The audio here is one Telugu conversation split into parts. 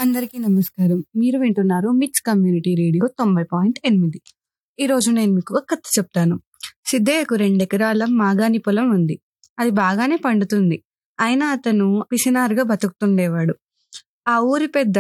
అందరికీ నమస్కారం మీరు వింటున్నారు మిక్స్ కమ్యూనిటీ రేడియో తొంభై పాయింట్ ఎనిమిది ఈరోజు నేను మీకు ఒక కథ చెప్తాను సిద్ధయ్యకు రెండెకరాల మాగాని పొలం ఉంది అది బాగానే పండుతుంది అయినా అతను పిసినారుగా బతుకుతుండేవాడు ఆ ఊరి పెద్ద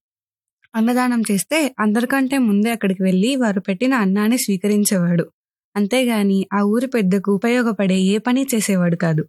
అన్నదానం చేస్తే అందరికంటే ముందే అక్కడికి వెళ్ళి వారు పెట్టిన అన్నాన్ని స్వీకరించేవాడు అంతేగాని ఆ ఊరి పెద్దకు ఉపయోగపడే ఏ పని చేసేవాడు కాదు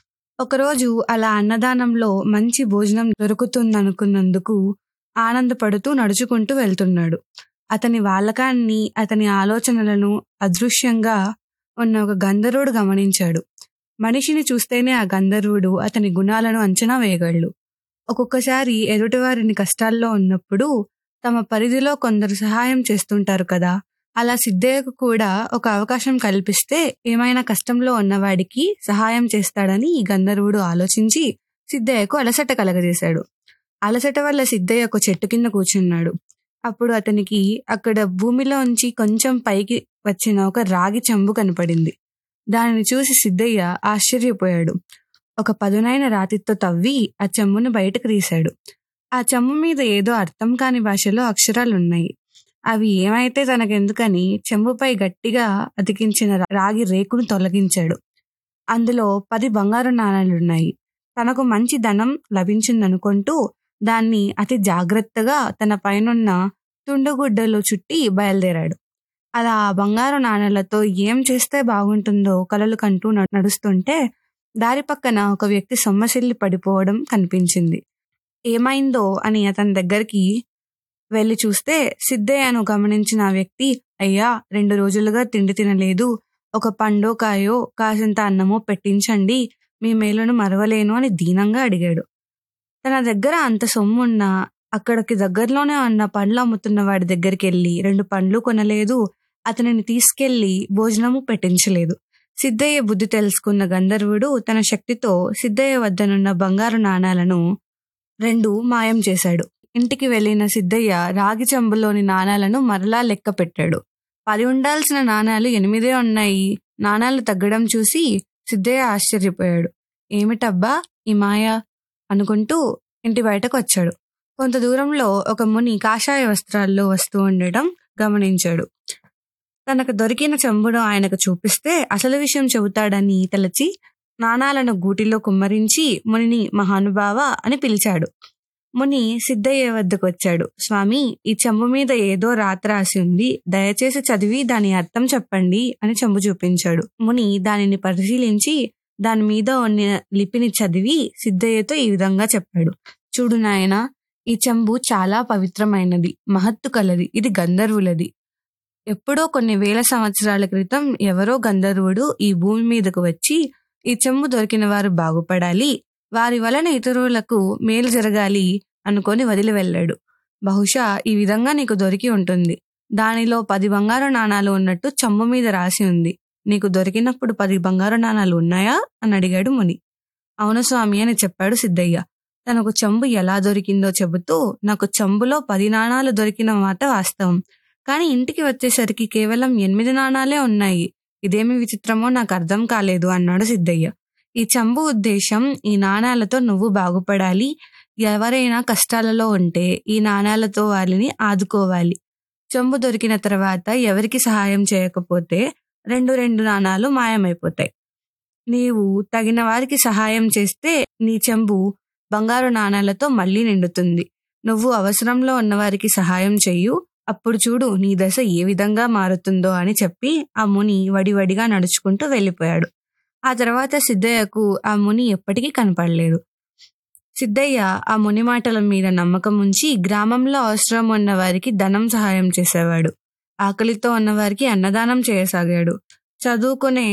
ఒకరోజు అలా అన్నదానంలో మంచి భోజనం దొరుకుతుందనుకున్నందుకు ఆనందపడుతూ నడుచుకుంటూ వెళ్తున్నాడు అతని వాలకాన్ని అతని ఆలోచనలను అదృశ్యంగా ఉన్న ఒక గంధర్వుడు గమనించాడు మనిషిని చూస్తేనే ఆ గంధర్వుడు అతని గుణాలను అంచనా వేయగలడు ఒక్కొక్కసారి ఎదుటివారిని కష్టాల్లో ఉన్నప్పుడు తమ పరిధిలో కొందరు సహాయం చేస్తుంటారు కదా అలా సిద్ధయ్యకు కూడా ఒక అవకాశం కల్పిస్తే ఏమైనా కష్టంలో ఉన్నవాడికి సహాయం చేస్తాడని ఈ గంధర్వుడు ఆలోచించి సిద్ధయ్యకు అలసట కలగజేశాడు అలసట వల్ల సిద్ధయ్య ఒక చెట్టు కింద కూర్చున్నాడు అప్పుడు అతనికి అక్కడ భూమిలోంచి కొంచెం పైకి వచ్చిన ఒక రాగి చెంబు కనపడింది దానిని చూసి సిద్ధయ్య ఆశ్చర్యపోయాడు ఒక పదునైన రాతితో తవ్వి ఆ చెంబును బయటకు తీశాడు ఆ చెంబు మీద ఏదో అర్థం కాని భాషలో అక్షరాలున్నాయి అవి ఏమైతే తనకెందుకని చెంబుపై గట్టిగా అతికించిన రాగి రేకును తొలగించాడు అందులో పది బంగారు నాణాలున్నాయి తనకు మంచి ధనం లభించిందనుకుంటూ దాన్ని అతి జాగ్రత్తగా తన పైనున్న తుండుగుడ్డలో చుట్టి బయలుదేరాడు అలా ఆ బంగారు నాణాలతో ఏం చేస్తే బాగుంటుందో కలలు కంటూ న- నడుస్తుంటే దారి పక్కన ఒక వ్యక్తి సొమ్మసిల్లి పడిపోవడం కనిపించింది ఏమైందో అని అతని దగ్గరికి వెళ్ళి చూస్తే సిద్ధయ్యను గమనించిన ఆ వ్యక్తి అయ్యా రెండు రోజులుగా తిండి తినలేదు ఒక పండో కాయో కాసింత అన్నమో పెట్టించండి మీ మేలును మరవలేను అని దీనంగా అడిగాడు తన దగ్గర అంత సొమ్మున్నా అక్కడికి దగ్గరలోనే ఉన్న పండ్లు అమ్ముతున్న వాడి దగ్గరికి వెళ్ళి రెండు పండ్లు కొనలేదు అతనిని తీసుకెళ్లి భోజనము పెట్టించలేదు సిద్ధయ్య బుద్ధి తెలుసుకున్న గంధర్వుడు తన శక్తితో సిద్ధయ్య వద్దనున్న బంగారు నాణాలను రెండు మాయం చేశాడు ఇంటికి వెళ్ళిన సిద్ధయ్య రాగి చెంబులోని నాణాలను మరలా లెక్క పెట్టాడు పది ఉండాల్సిన నాణాలు ఎనిమిదే ఉన్నాయి నాణాలు తగ్గడం చూసి సిద్ధయ్య ఆశ్చర్యపోయాడు ఏమిటబ్బా ఈ మాయ అనుకుంటూ ఇంటి బయటకు వచ్చాడు కొంత దూరంలో ఒక ముని కాషాయ వస్త్రాల్లో వస్తూ ఉండటం గమనించాడు తనకు దొరికిన చెంబును ఆయనకు చూపిస్తే అసలు విషయం చెబుతాడని తలచి నాణాలను గూటిలో కుమ్మరించి మునిని మహానుభావ అని పిలిచాడు ముని సిద్ధయ్య వద్దకు వచ్చాడు స్వామి ఈ చెంబు మీద ఏదో రాత రాసి ఉంది దయచేసి చదివి దాని అర్థం చెప్పండి అని చెంబు చూపించాడు ముని దానిని పరిశీలించి దాని మీద ఉన్న లిపిని చదివి సిద్ధయ్యతో ఈ విధంగా చెప్పాడు చూడు నాయనా ఈ చెంబు చాలా పవిత్రమైనది మహత్తు కలది ఇది గంధర్వులది ఎప్పుడో కొన్ని వేల సంవత్సరాల క్రితం ఎవరో గంధర్వుడు ఈ భూమి మీదకు వచ్చి ఈ చెంబు దొరికిన వారు బాగుపడాలి వారి వలన ఇతరులకు మేలు జరగాలి అనుకొని వదిలి వెళ్ళాడు బహుశా ఈ విధంగా నీకు దొరికి ఉంటుంది దానిలో పది బంగారు నాణాలు ఉన్నట్టు చెంబు మీద రాసి ఉంది నీకు దొరికినప్పుడు పది బంగారు నాణాలు ఉన్నాయా అని అడిగాడు ముని అవును స్వామి అని చెప్పాడు సిద్ధయ్య తనకు చెంబు ఎలా దొరికిందో చెబుతూ నాకు చెంబులో పది నాణాలు దొరికిన మాట వాస్తవం కానీ ఇంటికి వచ్చేసరికి కేవలం ఎనిమిది నాణాలే ఉన్నాయి ఇదేమి విచిత్రమో నాకు అర్థం కాలేదు అన్నాడు సిద్ధయ్య ఈ చెంబు ఉద్దేశం ఈ నాణాలతో నువ్వు బాగుపడాలి ఎవరైనా కష్టాలలో ఉంటే ఈ నాణాలతో వారిని ఆదుకోవాలి చెంబు దొరికిన తర్వాత ఎవరికి సహాయం చేయకపోతే రెండు రెండు నాణాలు మాయమైపోతాయి నీవు తగిన వారికి సహాయం చేస్తే నీ చెంబు బంగారు నాణాలతో మళ్ళీ నిండుతుంది నువ్వు అవసరంలో ఉన్న వారికి సహాయం చెయ్యు అప్పుడు చూడు నీ దశ ఏ విధంగా మారుతుందో అని చెప్పి ఆ ముని వడివడిగా నడుచుకుంటూ వెళ్ళిపోయాడు ఆ తర్వాత సిద్ధయ్యకు ఆ ముని ఎప్పటికీ కనపడలేదు సిద్ధయ్య ఆ ముని మాటల మీద నమ్మకం ఉంచి గ్రామంలో అవసరం ఉన్న వారికి ధనం సహాయం చేసేవాడు ఆకలితో ఉన్న వారికి అన్నదానం చేయసాగాడు చదువుకునే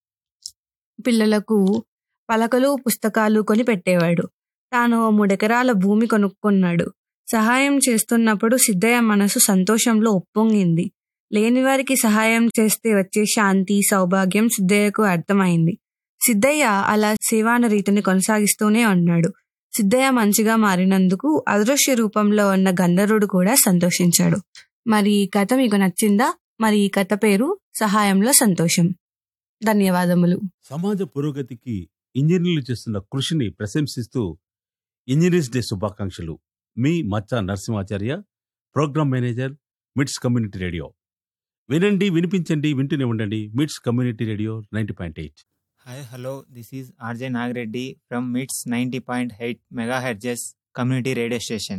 పిల్లలకు పలకలు పుస్తకాలు కొని పెట్టేవాడు తాను ఓ మూడెకరాల భూమి కొనుక్కున్నాడు సహాయం చేస్తున్నప్పుడు సిద్ధయ్య మనసు సంతోషంలో ఉప్పొంగింది లేని వారికి సహాయం చేస్తే వచ్చే శాంతి సౌభాగ్యం సిద్ధయ్యకు అర్థమైంది సిద్ధయ్య అలా సేవాన రీతిని కొనసాగిస్తూనే ఉన్నాడు సిద్ధయ్య మంచిగా మారినందుకు అదృశ్య రూపంలో ఉన్న గంధర్వుడు కూడా సంతోషించాడు మరి ఈ కథ మీకు నచ్చిందా మరి ఈ కథ పేరు సహాయంలో సంతోషం ధన్యవాదములు సమాజ పురోగతికి ఇంజనీర్లు చేస్తున్న కృషిని ప్రశంసిస్తూ ఇంజనీర్స్ డే శుభాకాంక్షలు మీ Maccha Narasimhacharya program manager MITS community radio వినండి వినిపించండి వింటూనే ఉండండి MITS community radio ninety point eight Hi, hello. This is RJ Nagreddy from MITS 90.8 megahertz community radio station.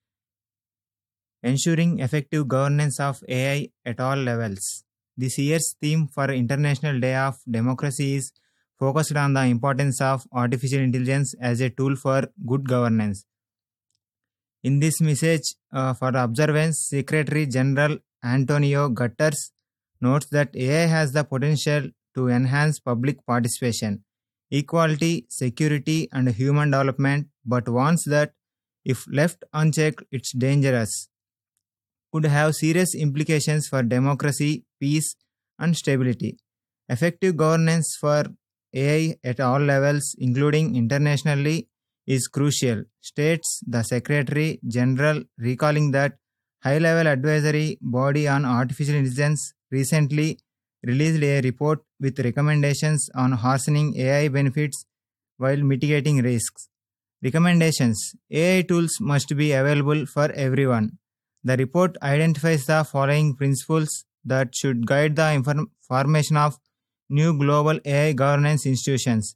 Ensuring effective governance of AI at all levels. This year's theme for International Day of Democracy is focused on the importance of artificial intelligence as a tool for good governance. In this message uh, for observance, Secretary General Antonio Guterres notes that AI has the potential to enhance public participation, equality, security, and human development, but warns that if left unchecked, it's dangerous, could have serious implications for democracy, peace, and stability. Effective governance for AI at all levels, including internationally, is crucial, states the Secretary General, recalling that high level advisory body on artificial intelligence recently released a report with recommendations on harshening AI benefits while mitigating risks. Recommendations AI tools must be available for everyone. The report identifies the following principles that should guide the inform- formation of new global AI governance institutions.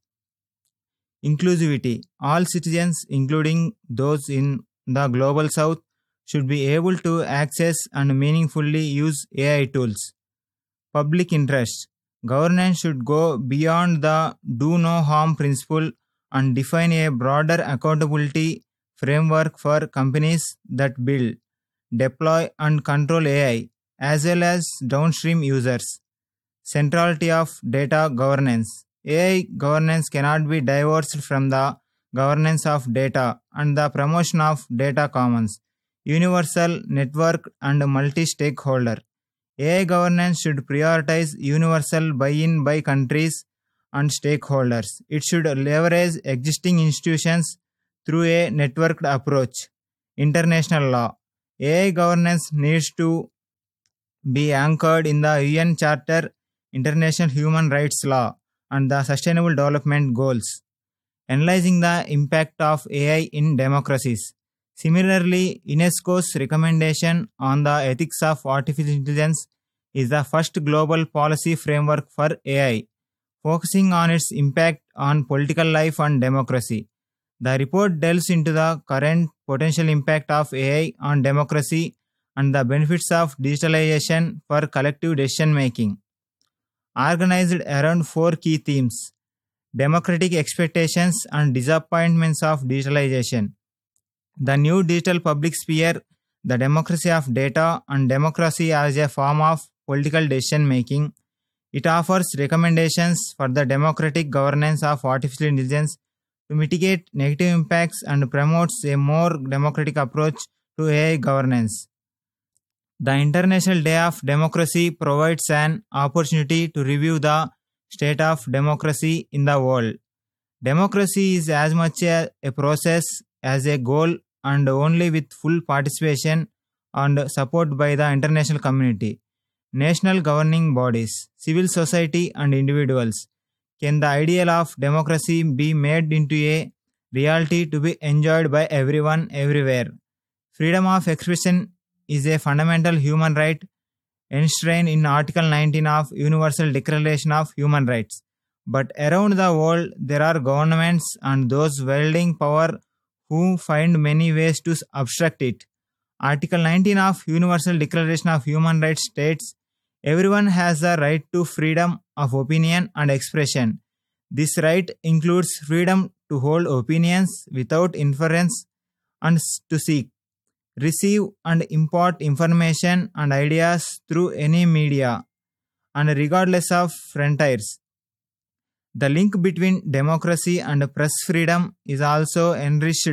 Inclusivity All citizens, including those in the global south, should be able to access and meaningfully use AI tools public interest. Governance should go beyond the do no harm principle and define a broader accountability framework for companies that build, deploy, and control AI, as well as downstream users. Centrality of data governance. AI governance cannot be divorced from the governance of data and the promotion of data commons, universal network, and multi stakeholder. AI governance should prioritize universal buy in by countries and stakeholders. It should leverage existing institutions through a networked approach. International law. AI governance needs to be anchored in the UN Charter, International Human Rights Law, and the Sustainable Development Goals. Analyzing the impact of AI in democracies. Similarly, UNESCO's recommendation on the ethics of artificial intelligence is the first global policy framework for AI, focusing on its impact on political life and democracy. The report delves into the current potential impact of AI on democracy and the benefits of digitalization for collective decision making. Organized around four key themes democratic expectations and disappointments of digitalization the new digital public sphere, the democracy of data, and democracy as a form of political decision making. It offers recommendations for the democratic governance of artificial intelligence to mitigate negative impacts and promotes a more democratic approach to AI governance. The International Day of Democracy provides an opportunity to review the state of democracy in the world. Democracy is as much a, a process as a goal and only with full participation and support by the international community, national governing bodies, civil society, and individuals. Can the ideal of democracy be made into a reality to be enjoyed by everyone everywhere? Freedom of expression is a fundamental human right enshrined in Article 19 of Universal Declaration of Human Rights. But around the world, there are governments and those wielding power who find many ways to obstruct it. Article 19 of Universal Declaration of Human Rights states everyone has the right to freedom of opinion and expression. This right includes freedom to hold opinions without inference and to seek, receive, and impart information and ideas through any media and regardless of frontiers. The link between democracy and press freedom is also enriched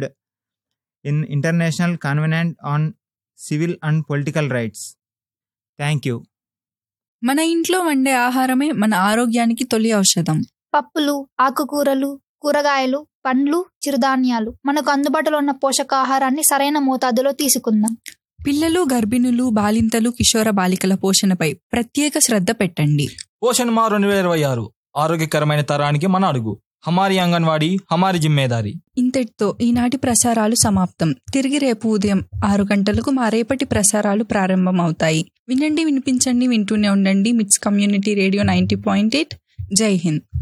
in International Covenant on Civil and Political Rights. Thank you. మన ఇంట్లో వండే ఆహారమే మన ఆరోగ్యానికి తొలి ఔషధం పప్పులు ఆకుకూరలు కూరగాయలు పండ్లు చిరుధాన్యాలు మనకు అందుబాటులో ఉన్న పోషకాహారాన్ని సరైన మోతాదులో తీసుకుందాం పిల్లలు గర్భిణులు బాలింతలు కిషోర బాలికల పోషణపై ప్రత్యేక శ్రద్ధ పెట్టండి పోషణ్ మా రెండు వేల ఇరవై ఆరు ఆరోగ్యకరమైన తరానికి మన అడుగు హమారి అంగన్వాడీ హమారి జిమ్మేదారి ఇంతటితో ఈనాటి ప్రసారాలు సమాప్తం తిరిగి రేపు ఉదయం ఆరు గంటలకు మా రేపటి ప్రసారాలు ప్రారంభమవుతాయి వినండి వినిపించండి వింటూనే ఉండండి MITS community radio ninety point eight Jai Hind